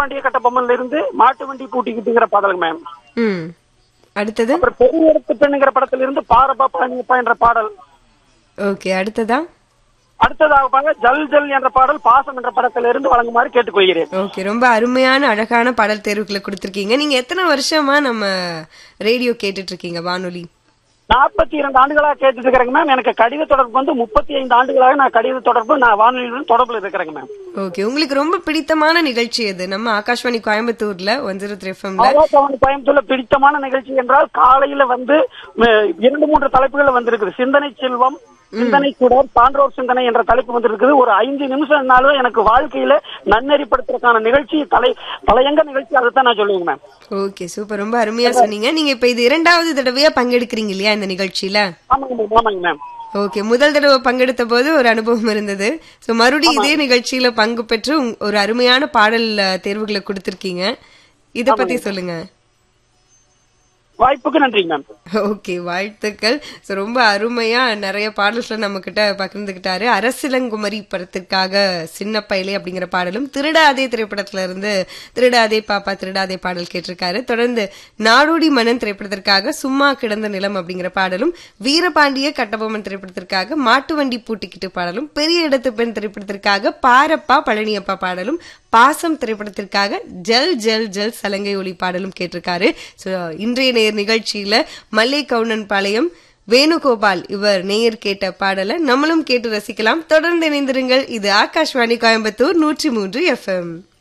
வீரபாண்டிய கட்டபொம்மன்ல இருந்து மாட்டு வண்டி பூட்டிக்கிட்டுங்கிற பாடல் மேம் ம் அடுத்தது அப்புறம் பெரிய இடத்து பெண்ணுங்கிற படத்துல இருந்து பாரப்பா பழனியப்பா என்ற பாடல் ஓகே அடுத்ததா அடுத்ததாக ஜல் ஜல் என்ற பாடல் பாசம் என்ற படத்துல இருந்து வழங்குமாறு கேட்டுக்கொள்கிறேன் ஓகே ரொம்ப அருமையான அழகான பாடல் தேர்வுகளை கொடுத்திருக்கீங்க நீங்க எத்தனை வருஷமா நம்ம ரேடியோ கேட்டுட்டு இருக்கீங்க வானொலி நாற்பத்தி இரண்டு ஆண்டுகளாக கேட்டுட்டு இருக்கிறேங்க மேம் எனக்கு கடித தொடர்பு வந்து முப்பத்தி ஐந்து ஆண்டுகளாக நான் கடித தொடர்பு நான் வானொலியுடன் தொடர்புல இருக்கிறேங்க மேம் ஓகே உங்களுக்கு ரொம்ப பிடித்தமான நிகழ்ச்சி எது நம்ம ஆகாஷ்வாணி கோயம்புத்தூர்ல ஒன் ஜீரோ த்ரீ எஃப்எம்ல ஆகாசவாணி கோயம்புத்தூர்ல பிடித்தமான நிகழ்ச்சி என்றால் காலையில வந்து ம், இரண்டு மூன்று தலைப்புகள் வந்திருக்குது சிந்தனை செல்வம் சிந்தனை சுடர் சான்றோர் சிந்தனை என்ற தலைப்பு வந்திருக்குது ஒரு ஐந்து நிமிஷம்னாலும் எனக்கு வாழ்க்கையில நன்னெறிப்படுத்துறதுக்கான நிகழ்ச்சி தலை தலையங்க நிகழ்ச்சி அதைத்தான் நான் சொல்லுவேங்க மேம் ஓகே சூப்பர் ரொம்ப அருமையா சொன்னீங்க நீங்க இப்ப இது இரண்டாவது தடவையா பங்கெடுக்கிறீங்க இல்லையா இந்த நிகழ்ச்சியில ஆமாங்க மேம் ஆமாங்க மேம் ஓகே முதல் தடவை பங்கெடுத்த போது ஒரு அனுபவம் இருந்தது சோ மறுபடியும் இதே நிகழ்ச்சியில பங்கு பெற்று உங்க- ஒரு அருமையான பாடல் அஹ், தேர்வுகளை கொடுத்திருக்கீங்க இத பத்தி சொல்லுங்க வாய்ப்புக்கு நன்றிங்க மேம் ஓகே வாழ்த்துக்கள் So, ரொம்ப அருமையா நிறைய பாடல்களை நம்ம கிட்ட பகிர்ந்துகிட்டாரு அரசிலங்குமரி படத்திற்காக சின்ன பயலே அப்படிங்கிற பாடலும் திருடாதே திரைப்படத்துல இருந்து திருடாதே பாப்பா திருடாதே பாடல் கேட்டிருக்காரு தொடர்ந்து நாடோடி மன்னன் திரைப்படத்திற்காக சும்மா கிடந்த நிலம் அப்படிங்கிற பாடலும் வீரபாண்டிய கட்டபொம்மன் திரைப்படத்திற்காக மாட்டு வண்டி பூட்டிக்கிட்டு பாடலும் பெரிய இடத்து பெண் திரைப்படத்திற்காக பாரப்பா பழனியப்பா பாடலும் பாசம் திரைப்படத்திற்காக ஜல் ஜல் ஜல் சலங்கை ஒளி பாடலும் கேட்டிருக்காரு So, இன்றைய நேர் நிகழ்ச்சியில மல்லை கவுனன் பாளையம் வேணுகோபால் இவர் நேயர் கேட்ட பாடலை நம்மளும் கேட்டு ரசிக்கலாம் தொடர்ந்து இணைந்திருங்கள் இது ஆகாஷ்வாணி கோயம்புத்தூர் நூற்றி மூன்று எஃப்எம்